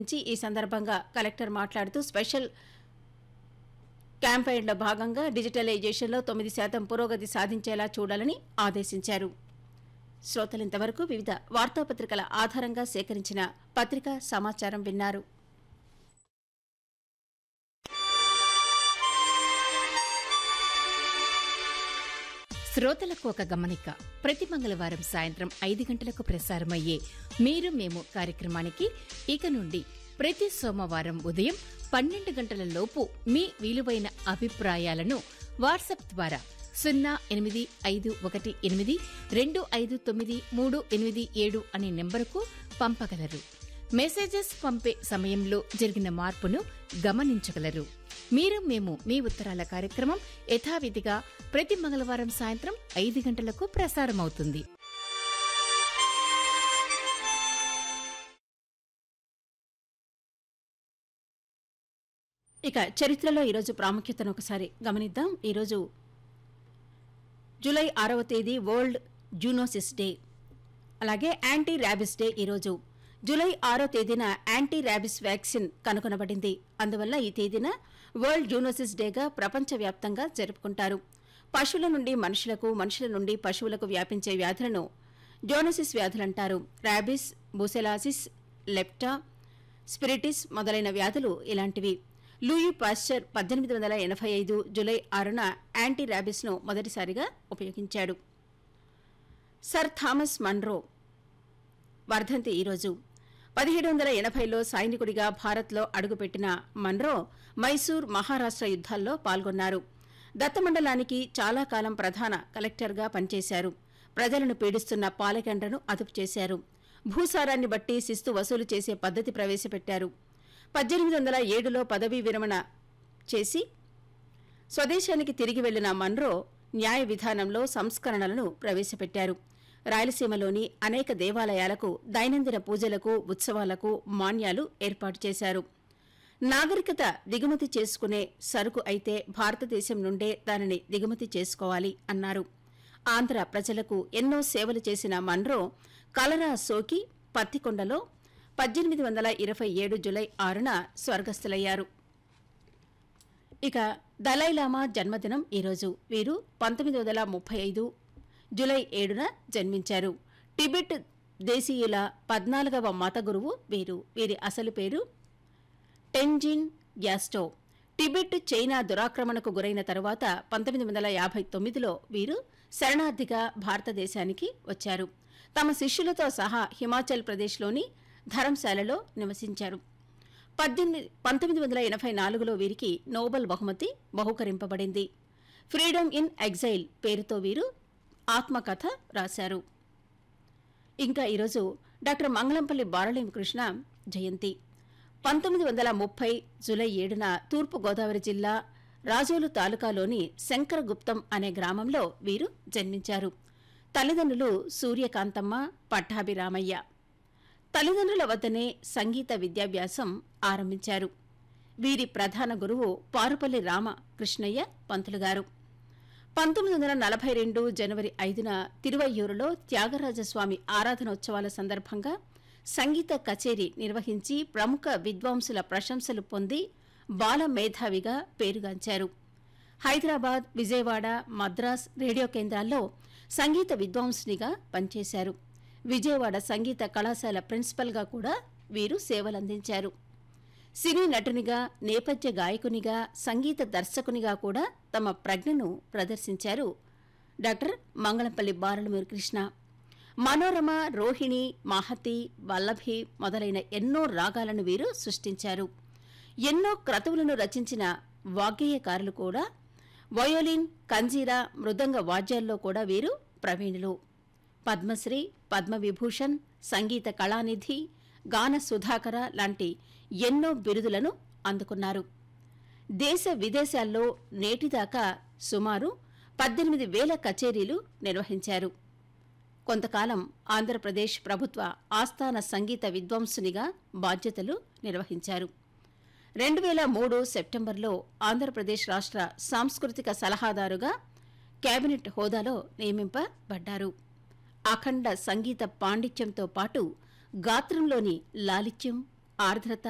నుంచి ఈ సందర్భంగా కలెక్టర్ మాట్లాడుతూ స్పెషల్ క్యాంపెయిన్లో భాగంగా డిజిటలైజేషన్లో తొమ్మిది శాతం పురోగతి సాధించేలా చూడాలని ఆదేశించారు శ్రోతలు ఇంతవరకు వివిధ వార్తాపత్రికల ఆధారంగా సేకరించిన పత్రికా సమాచారం విన్నారు శ్రోతలకు ఒక గమనిక ప్రతి మంగళవారం సాయంత్రం ఐదు గంటలకు ప్రసారమయ్యే మీరు మేము కార్యక్రమానికి ఇక నుండి ప్రతి సోమవారం ఉదయం పన్నెండు గంటల లోపు మీ విలువైన అభిప్రాయాలను వాట్సాప్ ద్వారా సున్నా ఎనిమిది ఐదు ఒకటి ఎనిమిది రెండు ఐదు తొమ్మిది మూడు ఎనిమిది ఏడు అనే నెంబరుకు పంపగలరు మెసేజెస్ పంపే సమయంలో జరిగిన మార్పును గమనించగలరు మీరు మేము మీ ఉత్తరాల కార్యక్రమం యథావిధిగా ప్రతి మంగళవారం సాయంత్రం ఐదు గంటలకు ప్రసారమవుతుంది ఇక చరిత్రలో ఈరోజు ప్రాముఖ్యతను ఒకసారి గమనిద్దాం ఈరోజు జూలై ఆరవ తేదీ వరల్డ్ జూనోసిస్ డే అలాగే యాంటీ ర్యాబిస్ డే ఈరోజు జూలై ఆరో తేదీన యాంటీ ర్యాబిస్ వ్యాక్సిన్ కనుగొనబడింది అందువల్ల ఈ తేదీన వరల్డ్ జూనోసిస్ డేగా ప్రపంచవ్యాప్తంగా జరుపుకుంటారు పశువుల నుండి మనుషులకు మనుషుల నుండి పశువులకు వ్యాపించే వ్యాధులను జోనోసిస్ వ్యాధులంటారు ర్యాబిస్ బుసెలాసిస్ లెప్టా స్పిరిటిస్ మొదలైన వ్యాధులు ఇలాంటివి లూయి పాస్చర్ పద్దెనిమిది వందల ఎనభై ఐదు జులై ఆరున యాంటీ ర్యాబిస్ను మొదటిసారిగా ఉపయోగించాడు సర్ థామస్ మన్రో వర్ధంతి ఈరోజు పదిహేడు వందల ఎనభైలో సైనికుడిగా భారత్లో అడుగుపెట్టిన మన్రో మైసూర్ మహారాష్ట్ర యుద్ధాల్లో పాల్గొన్నారు దత్తమండలానికి చాలా కాలం ప్రధాన కలెక్టర్గా పనిచేశారు ప్రజలను పీడిస్తున్న పాలకెండ్రను అదుపు చేశారు భూసారాన్ని బట్టి శిస్తు వసూలు చేసే పద్ధతి ప్రవేశపెట్టారు పద్దెనిమిది వందల ఏడులో పదవీ విరమణ చేసి స్వదేశానికి తిరిగి వెళ్లిన మన్రో న్యాయ విధానంలో సంస్కరణలను ప్రవేశపెట్టారు రాయలసీమలోని అనేక దేవాలయాలకు దైనందిన పూజలకు ఉత్సవాలకు మాన్యాలు ఏర్పాటు చేశారు నాగరికత దిగుమతి చేసుకునే సరుకు అయితే భారతదేశం నుండే దానిని దిగుమతి చేసుకోవాలి అన్నారు ఆంధ్ర ప్రజలకు ఎన్నో సేవలు చేసిన మన్రో కలరా సోకి పత్తికొండలో పద్దెనిమిది వందల ఇరవై ఏడు జులై ఆరున స్వర్గస్థులయ్యారు ఇక దలైలామా జన్మదినం ఈరోజు వీరు పంతొమ్మిది వందల ముప్పై ఐదు జులై ఏడున జన్మించారు టిబెట్ దేశీయుల పద్నాలుగవ మత గురువు వీరు వీరి అసలు పేరు టెన్జిన్ గ్యాస్టో టిబెట్ చైనా దురాక్రమణకు గురైన తరువాత పంతొమ్మిది వందల యాభై తొమ్మిదిలో వీరు శరణార్థిగా భారతదేశానికి వచ్చారు తమ శిష్యులతో సహా హిమాచల్ ప్రదేశ్లోని ధరంశాలలో నివసించారు పద్దెనిమిది పంతొమ్మిది వందల ఎనభై నాలుగులో వీరికి నోబెల్ బహుమతి బహుకరింపబడింది ఫ్రీడమ్ ఇన్ ఎగ్జైల్ పేరుతో వీరు ఆత్మకథ రాశారు ఇంకా ఈరోజు డాక్టర్ మంగళంపల్లి బారళం కృష్ణ జయంతి పంతొమ్మిది వందల ముప్పై జులై ఏడున తూర్పు గోదావరి జిల్లా రాజోలు తాలూకాలోని శంకరగుప్తం అనే గ్రామంలో వీరు జన్మించారు తల్లిదండ్రులు సూర్యకాంతమ్మ పట్టాభిరామయ్య తల్లిదండ్రుల వద్దనే సంగీత విద్యాభ్యాసం ఆరంభించారు వీరి ప్రధాన గురువు పారుపల్లి రామ కృష్ణయ్య పంతులు గారు పంతొమ్మిది వందల నలభై రెండు జనవరి ఐదున తిరువయ్యూరులో త్యాగరాజస్వామి ఆరాధనోత్సవాల సందర్భంగా సంగీత కచేరీ నిర్వహించి ప్రముఖ విద్వాంసుల ప్రశంసలు పొంది బాల మేధావిగా పేరుగాంచారు హైదరాబాద్ విజయవాడ మద్రాస్ రేడియో కేంద్రాల్లో సంగీత విద్వాంసునిగా పనిచేశారు విజయవాడ సంగీత కళాశాల ప్రిన్సిపల్గా కూడా వీరు సేవలందించారు సినీ నటునిగా నేపథ్య గాయకునిగా సంగీత దర్శకునిగా కూడా తమ ప్రజ్ఞను ప్రదర్శించారు డాక్టర్ మంగళంపల్లి బారలమూరి కృష్ణ మనోరమ రోహిణి మహతి వల్లభి మొదలైన ఎన్నో రాగాలను వీరు సృష్టించారు ఎన్నో క్రతువులను రచించిన వాగ్గేయకారులు కూడా వయోలిన్ కంజీరా మృదంగ వాద్యాల్లో కూడా వీరు ప్రవీణులు పద్మశ్రీ పద్మవిభూషణ్ సంగీత కళానిధి గాన సుధాకర లాంటి ఎన్నో బిరుదులను అందుకున్నారు దేశ విదేశాల్లో నేటిదాకా సుమారు పద్దెనిమిది వేల కచేరీలు నిర్వహించారు కొంతకాలం ఆంధ్రప్రదేశ్ ప్రభుత్వ ఆస్థాన సంగీత విద్వాంసునిగా బాధ్యతలు నిర్వహించారు రెండు వేల మూడు సెప్టెంబర్లో ఆంధ్రప్రదేశ్ రాష్ట్ర సాంస్కృతిక సలహాదారుగా కేబినెట్ హోదాలో నియమింపబడ్డారు అఖండ సంగీత పాండిత్యంతో పాటు గాత్రంలోని లాలిత్యం ఆర్ద్రత